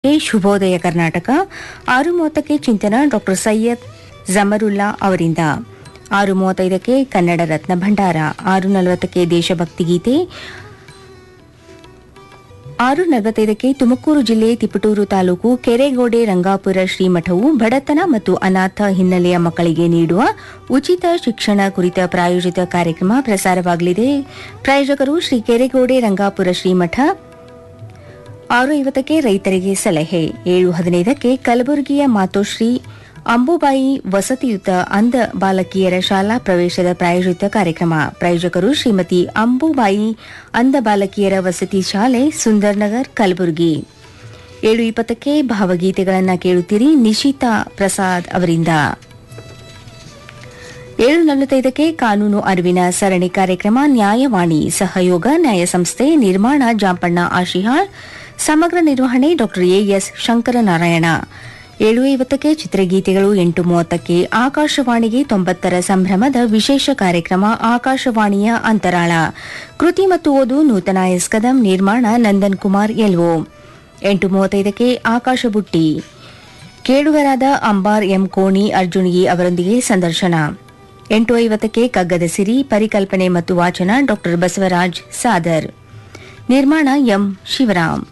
ಗೆ ಶುಭೋದಯ ಕರ್ನಾಟಕ ಆರು ಮೂವತ್ತಕ್ಕೆ ಚಿಂತನ ಡಾಕ್ಟರ್ ಸೈಯದ್ ಜಮರುಲ್ಲಾ ಅವರಿಂದ ಆರು ಮೂವತ್ತೈದಕ್ಕೆ ಕನ್ನಡ ರತ್ನ ಭಂಡಾರ ಆರು ನಲವತ್ತಕ್ಕೆ ದೇಶಭಕ್ತಿ ಗೀತೆ ಆರು ನಲವತ್ತೈದಕ್ಕೆ ತುಮಕೂರು ಜಿಲ್ಲೆ ತಿಪಟೂರು ತಾಲೂಕು ಕೆರೆಗೋಡೆ ರಂಗಾಪುರ ಶ್ರೀಮಠವು ಬಡತನ ಮತ್ತು ಅನಾಥ ಹಿನ್ನೆಲೆಯ ಮಕ್ಕಳಿಗೆ ನೀಡುವ ಉಚಿತ ಶಿಕ್ಷಣ ಕುರಿತ ಪ್ರಾಯೋಜಿತ ಕಾರ್ಯಕ್ರಮ ಪ್ರಸಾರವಾಗಲಿದೆ ಪ್ರಾಯೋಜಕರು ಶ್ರೀ ಕೆರೆಗೋಡೆ ರಂಗಾಪುರ ಶ್ರೀಮಠ ಆರು ಐವತ್ತಕ್ಕೆ ರೈತರಿಗೆ ಸಲಹೆ ಏಳು ಹದಿನೈದಕ್ಕೆ ಕಲಬುರಗಿಯ ಮಾತೋಶ್ರೀ ಅಂಬುಬಾಯಿ ವಸತಿಯುತ ಅಂಧ ಬಾಲಕಿಯರ ಶಾಲಾ ಪ್ರವೇಶದ ಪ್ರಾಯೋಜಿತ ಕಾರ್ಯಕ್ರಮ ಪ್ರಾಯೋಜಕರು ಶ್ರೀಮತಿ ಅಂಬುಬಾಯಿ ಅಂಧ ಬಾಲಕಿಯರ ವಸತಿ ಶಾಲೆ ಸುಂದರ್ನಗರ್ ಕಲಬುರಗಿ ಏಳು ಇಪ್ಪತ್ತಕ್ಕೆ ಭಾವಗೀತೆಗಳನ್ನು ಕೇಳುತ್ತೀರಿ ನಿಶಿತಾ ಪ್ರಸಾದ್ ಅವರಿಂದ ಏಳು ನಲವತ್ತೈದಕ್ಕೆ ಕಾನೂನು ಅರಿವಿನ ಸರಣಿ ಕಾರ್ಯಕ್ರಮ ನ್ಯಾಯವಾಣಿ ಸಹಯೋಗ ನ್ಯಾಯ ಸಂಸ್ಥೆ ನಿರ್ಮಾಣ ಜಾಂಪಣ್ಣ ಆಶಿಹಾಳ್ ಸಮಗ್ರ ನಿರ್ವಹಣೆ ಡಾಕ್ಟರ್ ಎಎಸ್ ಶಂಕರನಾರಾಯಣ ಏಳು ಐವತ್ತಕ್ಕೆ ಚಿತ್ರಗೀತೆಗಳು ಎಂಟು ಮೂವತ್ತಕ್ಕೆ ಆಕಾಶವಾಣಿಗೆ ತೊಂಬತ್ತರ ಸಂಭ್ರಮದ ವಿಶೇಷ ಕಾರ್ಯಕ್ರಮ ಆಕಾಶವಾಣಿಯ ಅಂತರಾಳ ಕೃತಿ ಮತ್ತು ಓದು ನೂತನ ಎಸ್ ಕದಂ ನಿರ್ಮಾಣ ನಂದನ್ ಕುಮಾರ್ ಎಲ್ಒ ಎಂಟು ಮೂವತ್ತೈದಕ್ಕೆ ಆಕಾಶ ಬುಟ್ಟಿ ಕೇಳುಗರಾದ ಅಂಬಾರ್ ಎಂ ಕೋಣಿ ಅರ್ಜುನಿಗಿ ಅವರೊಂದಿಗೆ ಸಂದರ್ಶನ ಎಂಟು ಐವತ್ತಕ್ಕೆ ಕಗ್ಗದ ಸಿರಿ ಪರಿಕಲ್ಪನೆ ಮತ್ತು ವಾಚನ ಡಾಕ್ಟರ್ ಬಸವರಾಜ್ ಸಾದರ್ ನಿರ್ಮಾಣ ಎಂ ಶಿವರಾಮ್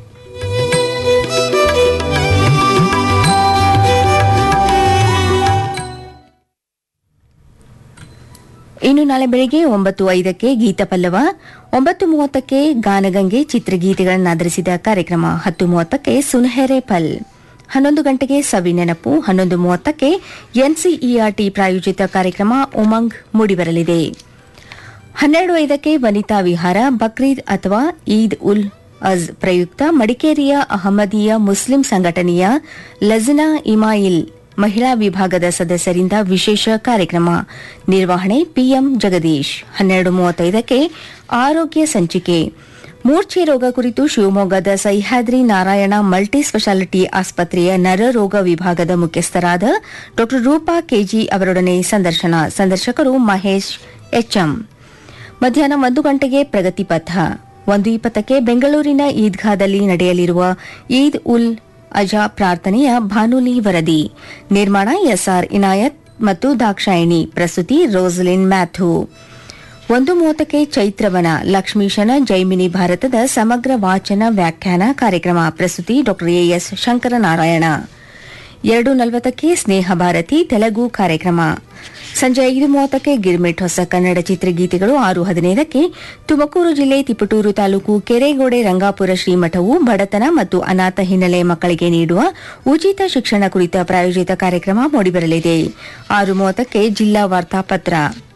ಇನ್ನು ನಾಳೆ ಬೆಳಿಗ್ಗೆ ಒಂಬತ್ತು ಐದಕ್ಕೆ ಗೀತ ಪಲ್ಲವ ಒಂಬತ್ತು ಮೂವತ್ತಕ್ಕೆ ಗಾನಗಂಗೆ ಚಿತ್ರಗೀತೆಗಳನ್ನಾಧರಿಸಿದ ಕಾರ್ಯಕ್ರಮ ಹತ್ತು ಮೂವತ್ತಕ್ಕೆ ಸುನಹೆರೆ ಪಲ್ ಹನ್ನೊಂದು ಗಂಟೆಗೆ ಸವಿ ನೆನಪು ಹನ್ನೊಂದು ಮೂವತ್ತಕ್ಕೆ ಎನ್ಸಿಇಆರ್ಟಿ ಪ್ರಾಯೋಜಿತ ಕಾರ್ಯಕ್ರಮ ಉಮಂಗ್ ಮೂಡಿಬರಲಿದೆ ಹನ್ನೆರಡು ಐದಕ್ಕೆ ವನಿತಾ ವಿಹಾರ ಬಕ್ರೀದ್ ಅಥವಾ ಈದ್ ಉಲ್ ಅಜ್ ಪ್ರಯುಕ್ತ ಮಡಿಕೇರಿಯ ಅಹಮದಿಯಾ ಮುಸ್ಲಿಂ ಸಂಘಟನೆಯ ಲಜ್ನಾ ಇಮಾಯಿಲ್ ಮಹಿಳಾ ವಿಭಾಗದ ಸದಸ್ಯರಿಂದ ವಿಶೇಷ ಕಾರ್ಯಕ್ರಮ ನಿರ್ವಹಣೆ ಪಿಎಂ ಜಗದೀಶ್ ಹನ್ನೆರಡು ಮೂವತ್ತೈದಕ್ಕೆ ಆರೋಗ್ಯ ಸಂಚಿಕೆ ಮೂರ್ಛೆ ರೋಗ ಕುರಿತು ಶಿವಮೊಗ್ಗದ ಸಹ್ಯಾದ್ರಿ ನಾರಾಯಣ ಮಲ್ಟಿ ಸ್ಪೆಷಾಲಿಟಿ ಆಸ್ಪತ್ರೆಯ ನರರೋಗ ವಿಭಾಗದ ಮುಖ್ಯಸ್ಥರಾದ ಡಾ ರೂಪಾ ಕೆಜಿ ಅವರೊಡನೆ ಸಂದರ್ಶನ ಸಂದರ್ಶಕರು ಮಹೇಶ್ ಎಚ್ಎಂ ಮಧ್ಯಾಹ್ನ ಒಂದು ಗಂಟೆಗೆ ಪ್ರಗತಿ ಪಥ ಒಂದು ಇಪ್ಪತ್ತಕ್ಕೆ ಬೆಂಗಳೂರಿನ ಈದ್ಗಾದಲ್ಲಿ ನಡೆಯಲಿರುವ ಈದ್ ಉಲ್ ಅಜಾ ಪ್ರಾರ್ಥನೆಯ ಭಾನುಲಿ ವರದಿ ನಿರ್ಮಾಣ ಎಸ್ಆರ್ ಇನಾಯತ್ ಮತ್ತು ದಾಕ್ಷಾಯಿಣಿ ಪ್ರಸ್ತುತಿ ರೋಸಲಿನ್ ಮ್ಯಾಥ್ಯೂ ಒಂದು ಮೂವತ್ತಕ್ಕೆ ಚೈತ್ರವನ ಲಕ್ಷ್ಮೀಶನ ಜೈಮಿನಿ ಭಾರತದ ಸಮಗ್ರ ವಾಚನ ವ್ಯಾಖ್ಯಾನ ಕಾರ್ಯಕ್ರಮ ಪ್ರಸ್ತುತಿ ಡಾ ಎಎಸ್ ಶಂಕರನಾರಾಯಣ ಎರಡು ನಲವತ್ತಕ್ಕೆ ಸ್ನೇಹ ಭಾರತಿ ತೆಲುಗು ಕಾರ್ಯಕ್ರಮ ಸಂಜೆ ಐದು ಮೂವತ್ತಕ್ಕೆ ಗಿರ್ಮಿಟ್ ಹೊಸ ಕನ್ನಡ ಚಿತ್ರಗೀತೆಗಳು ಆರು ಹದಿನೈದಕ್ಕೆ ತುಮಕೂರು ಜಿಲ್ಲೆ ತಿಪಟೂರು ತಾಲೂಕು ಕೆರೆಗೋಡೆ ರಂಗಾಪುರ ಶ್ರೀಮಠವು ಬಡತನ ಮತ್ತು ಅನಾಥ ಹಿನ್ನೆಲೆ ಮಕ್ಕಳಿಗೆ ನೀಡುವ ಉಚಿತ ಶಿಕ್ಷಣ ಕುರಿತ ಪ್ರಾಯೋಜಿತ ಕಾರ್ಯಕ್ರಮ ಮೂಡಿಬರಲಿದೆ ಆರು ಮೂವತ್ತಕ್ಕೆ ಜಿಲ್ಲಾ ವಾರ್ತಾಪತ್ರ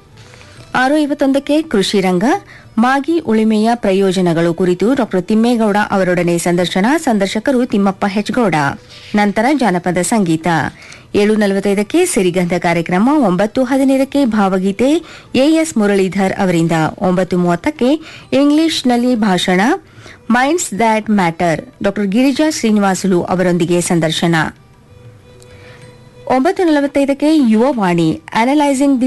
ಆರು ಐವತ್ತೊಂದಕ್ಕೆ ಕೃಷಿ ರಂಗ ಮಾಗಿ ಉಳಿಮೆಯ ಪ್ರಯೋಜನಗಳು ಕುರಿತು ಡಾ ತಿಮ್ಮೇಗೌಡ ಅವರೊಡನೆ ಸಂದರ್ಶನ ಸಂದರ್ಶಕರು ತಿಮ್ಮಪ್ಪ ಹೆಚ್ಗೌಡ ನಂತರ ಜಾನಪದ ಸಂಗೀತ ಏಳು ನಲವತ್ತೈದಕ್ಕೆ ಸಿರಿಗಂಧ ಕಾರ್ಯಕ್ರಮ ಒಂಬತ್ತು ಹದಿನೈದಕ್ಕೆ ಭಾವಗೀತೆ ಎಎಸ್ ಮುರಳೀಧರ್ ಅವರಿಂದ ಒಂಬತ್ತು ಮೂವತ್ತಕ್ಕೆ ಇಂಗ್ಲಿಷ್ನಲ್ಲಿ ಭಾಷಣ ಮೈಂಡ್ಸ್ ದ್ಯಾಟ್ ಮ್ಯಾಟರ್ ಡಾ ಗಿರಿಜಾ ಶ್ರೀನಿವಾಸುಲು ಅವರೊಂದಿಗೆ ಸಂದರ್ಶನ ಒಂಬತ್ತು ನಲವತ್ತೈದಕ್ಕೆ ಯುವವಾಣಿ ಅನಲೈಸಿಂಗ್ ದಿ